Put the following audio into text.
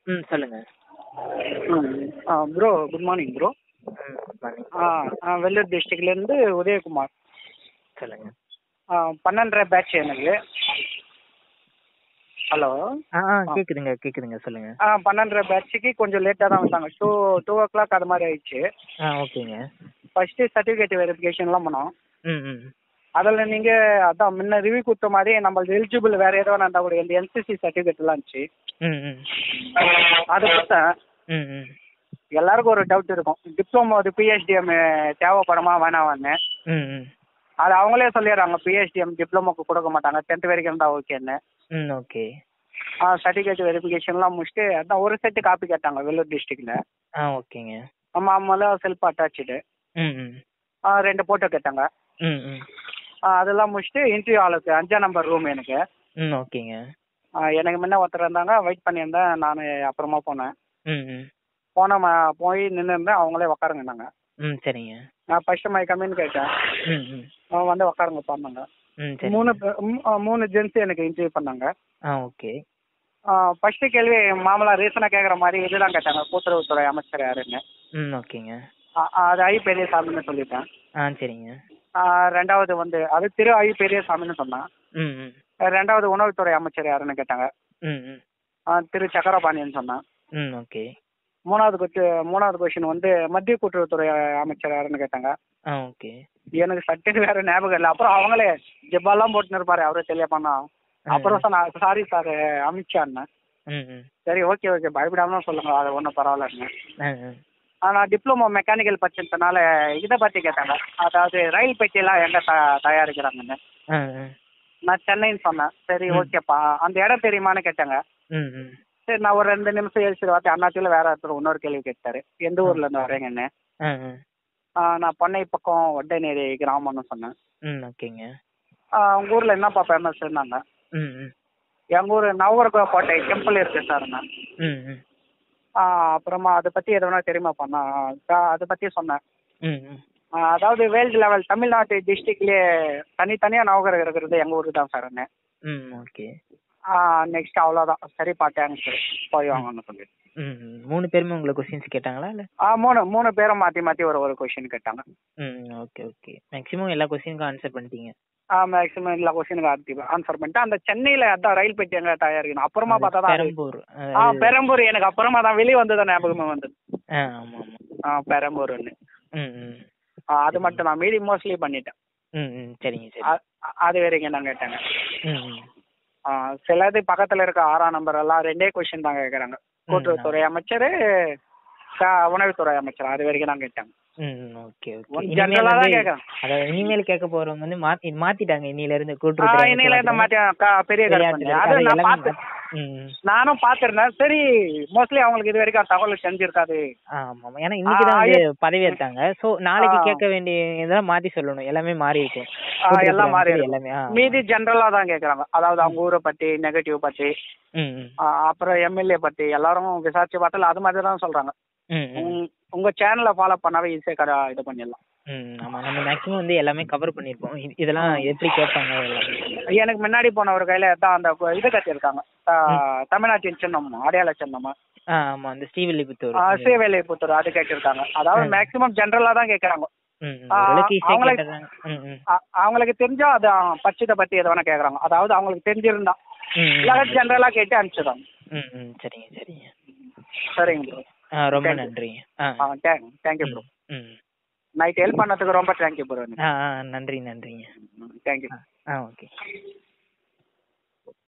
ம் சொல்லுங்க bro good morning bro ம் குட் மார்னிங் ஆ வெள்ளூர் டிஸ்ட்ரிக்ட்லேருந்து உதயகுமார் சொல்லுங்க ஆ, பன்னெண்டரை பேட்ச் எனக்கு ஹலோ ஆ ஆ கேக்குதுங்க கேக்குதுங்க சொல்லுங்க ஆ பன்னெண்டரை பேட்சுக்கு கொஞ்சம் லேட்டாக தான் வந்தாங்க டூ டூ ஓ கிளாக் அது மாதிரி ஆயிடுச்சு ஆ ஓகேங்க ஃபஸ்ட்டு சர்டிஃபிகேட் வெரிஃபிகேஷன்லாம் பண்ணோம் ம் ம் அதில் நீங்கள் அதான் முன்ன ரிவ்யூ கொடுத்த மாதிரி நம்மளுக்கு எலிஜிபிள் வேறு ஏதோ இருந்தால் கூட இந்த என்சிசி சர்டிஃபிகேட்லாம் இருந்துச்சு ம் ம் அது கொடுத்தேன் ம் ம் எல்லாருக்கும் ஒரு டவுட் இருக்கும் டிப்ளமோ அது பிஹெச்டிஎம் தேவைப்படுமா வேணாமான்னு ம் ம் அது அவங்களே சொல்லிடுறாங்க பிஹெச்டிஎம் டிப்ளமோக்கு கொடுக்க மாட்டாங்க டென்த் வரைக்கும் இருந்தால் ஓகேன்னு ம் ஓகே ஆ சர்டிஃபிகேட் வெரிஃபிகேஷன்லாம் முடிச்சுட்டு அதான் ஒரு செட்டு காப்பி கேட்டாங்க வெள்ளூர் டிஸ்ட்ரிக்டில் ஆ ஓகேங்க ஆமாம் ஆமாம் செல்ஃப் அட்டாச்சு ம் ம் ரெண்டு ஃபோட்டோ கேட்டாங்க ம் ம் ஆ, அதெல்லாம் முடிச்சுட்டு இன்டர்வியூ ஆளுக்கு அஞ்சாம் நம்பர் ரூம் எனக்கு ம் ஓகேங்க ஆ, எனக்கு முன்ன ஒருத்தர் இருந்தாங்க வெயிட் பண்ணியிருந்தேன் நான் அப்புறமா போனேன் ம் ம் போன ம- போய் நின்று இருந்தேன் அவங்களே உக்காருங்கன்னாங்க ம் சரிங்க நான் ஃபஸ்ட்டு மை கம்மின்னு கேட்டேன் ம் ம் அவங்க வந்து உக்காருங்க பண்ணாங்க ம் சரி மூணு பே- ம், ஆ, மூணு ஜென்ஸ் எனக்கு இன்டர்வியூ பண்ணாங்க ஆ ஓகே ஃபஸ்ட்டு கேள்வி மாமலா ரீசனாக கேட்குற மாதிரி இதுதான் கேட்டாங்க கூட்டுறவுத்துறை அமைச்சர் யாருன்னு ம் ஓகேங்க ஆ, ஆ, அது ஐ பெரியசாமின்னு சொல்லிட்டேன் ஆ சரிங்க ஆ, ரெண்டாவது வந்து அது திரு ஐ பெரியசாமின்னு சொன்னேன் ம் ம் ரெண்டாவது உணவுத்துறை அமைச்சர் யாருன்னு கேட்டாங்க ம் ம் ஆ, திரு சக்கரபாணின்னு சொன்னேன் ம் ஓகே மூணாவது கொச்சு மூணாவது கொஸ்டின் வந்து மத்திய கூட்டுறவுத்துறை அமைச்சர் யாருன்னு கேட்டாங்க ஆ ஓகே எனக்கு சட்டுன்னு வேற ஞாபகம் இல்லை அப்புறம் அவங்களே ஜிப்பாலாம் போட்டுன்னு இருப்பாரு அவரே தெரிய பண்ணா அப்புறம் சொன்னா சாரி சார் அமித்ஷான்னு ம் ம் சரி ஓகே ஓகே பயப்படாம சொல்லுங்க அது ஒன்றும் பரவாயில்லன்னு ஆ ஆ ஆனால் டிப்ளமோ மெக்கானிக்கல் படிச்சதுனால இதை பற்றி கேட்டாங்க அதாவது ரயில் பெட்டியெல்லாம் எங்கே த தயாரிக்கிறாங்கன்னு ஆ ஆ நான் சென்னைன்னு சொன்னேன் சரி ம். ஓகேப்பா அந்த இடம் தெரியுமான்னு கேட்டாங்க ம் ம் சரி நான் ஒரு ரெண்டு நிமிஷம் யோசிச்சு பார்த்து அண்ணாச்சியில் வேற ஒருத்தர் இன்னொரு கேள்வி கேட்டாரு எந்த ஊர்ல இருந்து வரீங்கன்னு ஆ ஆ ஆ, நான் பண்ணை பக்கம் ஒட்டநேரி கிராமம்னு சொன்னேன் ம் ஓகேங்க ஆ, உங்க ஊர்ல என்னப்பா ஃபேமஸ்ன்னாங்க ம் ம் எங்க ஊர் நவகர கோட்டை டெம்பிள் இருக்கு சார் நான் ம் ம் அப்புறமா அதை பத்தி எதுனா தெரியுமாப்பா நான் சா- அதை பத்தி சொன்னேன் ம் ம் ஆ, அதாவது வேர்ல்டு லெவல் தமிழ்நாட்டு டிஸ்ட்ரிக்ட்லயே தனித்தனியாக நவகரம் இருக்கிறது எங்கள் ஊருக்கு தான் சார் ம் ஓகே நெக்ஸ்ட் அவ்வளோதான் சரிப்பா தேங்க்ஸ் போய் வாங்கன்னு சொல்லி ம் ம் மூணு பேருமே உங்களை கொஸ்டின்ஸ் கேட்டாங்களா இல்லை ஆ மூணு மூணு பேரும் மாற்றி மாற்றி ஒரு ஒரு கொஷின் கேட்டாங்க ம் ஓகே ஓகே மேக்ஸிமம் எல்லா கொஸ்டினுக்கும் ஆன்சர் பண்ணிட்டீங்க ஆ மேக்ஸிமம் எல்லா கொஸ்டினுக்கு ஆர்த்தி ஆன்சர் பண்ணிட்டேன் அந்த சென்னையில் அதான் ரயில் பெட்டி எங்கே தயாரிக்கணும் அப்புறமா பார்த்தா தான் அது- பெரம்பூர் ஆ பெரம்பூர் எனக்கு அப்புறமா தான் வெளியே வந்தது ஞாபகமே வந்தது ஆ ஆமாம் ஆமாம் ஆ பெரம்பூர்னு ம் ம் ஆ, அது மட்டும் நான் மீதி மோஸ்ட்லி பண்ணிட்டேன் ம் ம் சரிங்க சரி அ- அது வரைக்கும் நான் கேட்டேங்க ம் ம் ஆ, சிலது பக்கத்தில் இருக்க ஆறாம் நம்பர் எல்லாம் ரெண்டே கொஷின் தான் கேட்குறாங்க கூட்டுறவுத்துறை அமைச்சர் க- உணவுத்துறை அமைச்சர் அது வரைக்கும் தான் கேட்டாங்க ம் ம் ஓகே ஓகே ஒன் இனிமேல் ஜென்ரலாக தான் வந்து கேட்குறேன் அதாவது இனிமேல் கேட்க போறவங்க வந்து மாத்தி மாத்திட்டாங்க இன்னில இருந்து ஆ கூட்டுறவு இன்னையில இந்த மாட்டி க- பெரிய கருப்பண்ணி அது நான் பார்த்து ம் நானும் பார்த்துருந்தேன் சரி மோஸ்ட்லி அவங்களுக்கு இது வரைக்கும் தகவல் தெரிஞ்சிருக்காது ஆமா ஆமா ஏன்னா இன்னைக்கு தான் வந்து பதவி எடுத்தாங்க சோ நாளைக்கு ஆ. கேட்க வேண்டிய இதெல்லாம் மாத்தி சொல்லணும் எல்லாமே மாறி இருக்கும் ஆ, கூட்டுறவு எல்லாம் மாறி அமைச்சர் இருக்கும். எல்லாமே ஆ. மீதி ஜென்ரலாக தான் கேட்குறாங்க அதாவது அவங்க ஊரை பற்றி நெகட்டிவ் பற்றி ம் ம் ஆ, அப்புறம் எம்எல்ஏ பற்றி எல்லாரும் விசாரிச்சு பார்த்தால அது மாதிரி தான் சொல்கிறாங்க ம் ம் உங்க சேனலை ஃபாலோ பண்ணாவே ஈஸியாக கடை இது பண்ணிடலாம் ம் ஆமா நம்ம மேக்ஸிமம் வந்து எல்லாமே கவர் பண்ணிருப்போம் இ- இதெல்லாம் எப்படி கேட்பாங்க எல்லாமே எனக்கு முன்னாடி போன ஒரு கையில தான் அந்த இது கட்டியிருக்காங்க ஆ, தமிழ்நாட்டின் சின்னம் அடையாள சின்னம் ஆ ஆமா அந்த ஸ்ரீவில்லிபுத்தூர் ஸ்ரீவேலிபுத்தூர் அது கேட்டிருக்காங்க அதாவது மேக்ஸிமம் ஜென்ரலாக தான் கேட்குறாங்க ம் ம் ஆ, ஓரளவுக்கு ஈஸியா அவங்களே- கேட்டுறாங்க ம் ம் அவங்களுக்கு தெரிஞ்சா அது பட்சத்தை பற்றி எது வேணா கேட்குறாங்க அதாவது அவங்களுக்கு தெரிஞ்சிருந்தா ம் ம் இல்லாத ஜென்ரலாக கேட்டு அனுப்பிச்சிடுறாங்க ம் ம் சரிங்க சரிங்க சரிங்க ப்ரோ ஆ ரொம்ப Thank you. நன்றிங்க ஆ ஆ தேங்க் தேங்க்யூ ப்ரோ ம் நைட் ஹெல்ப் பண்ணதுக்கு ரொம்ப தேங்க்யூ ப்ரோ ஆ ஆ நன்றி நன்றிங்க தேங்க்யூ ஆ ஆ ஓகே